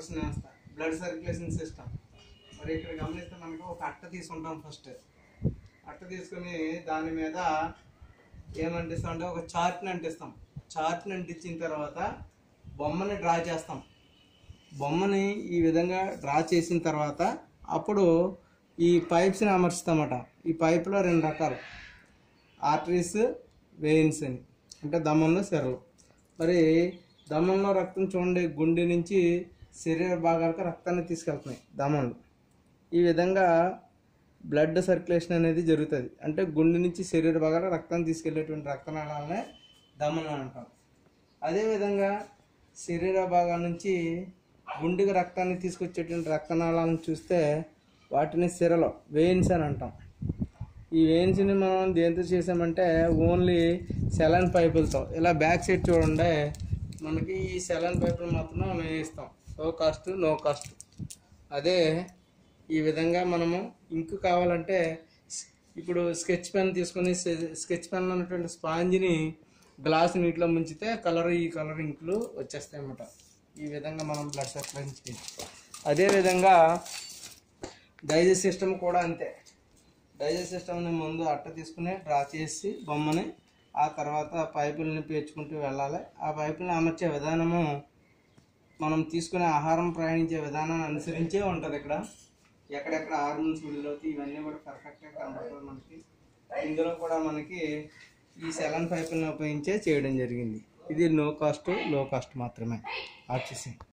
waters వేస్తా blood circulation system మరి ఇక్కడ గమనిస్తే మనకు ఒక అట్ట తీసుకుంటాం ఫస్ట్ అట్ట తీసుకుని దాని మీద ఏమంటిస్తాం అంటే ఒక చార్ట్ని అంటిస్తాం చార్ట్ని అంటించిన తర్వాత బొమ్మని డ్రా చేస్తాం బొమ్మని ఈ విధంగా డ్రా చేసిన తర్వాత అప్పుడు ఈ పైప్స్ని అమర్చుతామట ఈ పైప్లో రెండు రకాలు ఆర్టరీస్ వెయిన్స్ అని అంటే దమ్మంలో సెరలు మరి దమ్మంలో రక్తం చూడండి గుండె నుంచి శరీర భాగాలకు రక్తాన్ని తీసుకెళ్తున్నాయి దమంలో ఈ విధంగా బ్లడ్ సర్క్యులేషన్ అనేది జరుగుతుంది అంటే గుండె నుంచి శరీర భాగాలు రక్తాన్ని తీసుకెళ్లేటువంటి రక్తనాళాలనే దమనం అంటాం అదేవిధంగా శరీర భాగాల నుంచి గుండెకి రక్తాన్ని తీసుకొచ్చేటువంటి రక్తనాళాలను చూస్తే వాటిని సిరలో వెయిన్స్ అని అంటాం ఈ వెయిన్స్ని మనం దేంతో చేసామంటే ఓన్లీ సెలన్ పైపులతో ఇలా బ్యాక్ సైడ్ చూడండి మనకి ఈ సెలన్ పైపులు మాత్రం వేయిస్తాం లో కాస్ట్ నో కాస్ట్ అదే ఈ విధంగా మనము ఇంకు కావాలంటే స్- ఇప్పుడు స్కెచ్ పెన్ తీసుకొని స్కెచ్ పెన్ ఉన్నటువంటి స్పాంజ్ని గ్లాస్ నీటిలో ముంచితే కలర్ ఈ కలర్ ఇంకులు వచ్చేస్తాయి అన్నమాట ఈ విధంగా మనం బ్లడ్ సర్క్యులేషన్ చేయొచ్చు అదేవిధంగా డైజెస్ట్ సిస్టమ్ కూడా అంతే డైజెస్ట్ సిస్టమ్ని ముందు అట్ట తీసుకుని డ్రా చేసి బొమ్మని ఆ తర్వాత పైపుల్ని పేర్చుకుంటూ వెళ్ళాలి ఆ పైపుల్ని అమర్చే విధానము మనం తీసుకునే ఆహారం ప్రయాణించే విధానాన్ని అనుసరించే ఉంటుంది ఇక్కడ ఎక్కడెక్కడ హార్మోన్స్ విడుదలవుతాయి ఇవన్నీ కూడా పర్ఫెక్ట్గా కనబడుతుంది మనకి ఇందులో కూడా మనకి ఈ సెలన్ పైపుల్ని ఉపయోగించే చేయడం జరిగింది ఇది నో కాస్ట్ లో కాస్ట్ మాత్రమే ఆర్టీసీ